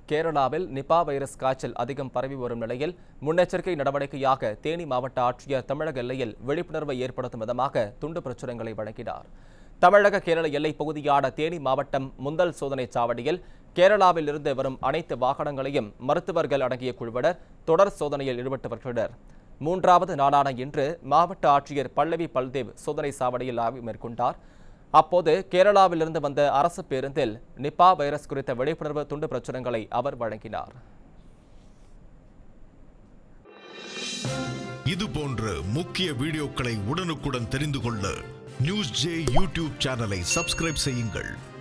கேரளாவில் Nipah virus காய்ச்சல் அதிகம் பரவி வரும் நிலையில் முன்னெச்சரிக்கை நடவடிக்கையாக தேனி மாவட்ட ஆட்சியர் தமிழக எல்லையில் விழிப்புணர்வை ஏற்படுத்தும் விதமாக துண்டு பிரச்சுரங்களை வழங்கினார் தமிழக கேரள எல்லைப் பகுதியான தேனி மாவட்டம் முந்தல் சோதனை சாவடியில் கேரளாவில் இருந்து வரும் அனைத்து வாகனங்களையும் மருத்துவர்கள் அடங்கிய குழுவினர் தொடர் சோதனையில் ஈடுபட்டு வருகின்றனர் மூன்றாவது நாளான இன்று மாவட்ட ஆட்சியர் பல்லவி பல்தேவ் சோதனை சாவடியில் ஆய்வு மேற்கொண்டார் அப்போது கேரளாவிலிருந்து வந்த அரசு பேருந்தில் நிபா வைரஸ் குறித்த விழிப்புணர்வு துண்டு பிரச்சுரங்களை அவர் வழங்கினார் இது போன்ற முக்கிய வீடியோக்களை உடனுக்குடன் தெரிந்து கொள்ள நியூஸ் ஜே யூடியூப் சேனலை சப்ஸ்கிரைப் செய்யுங்கள்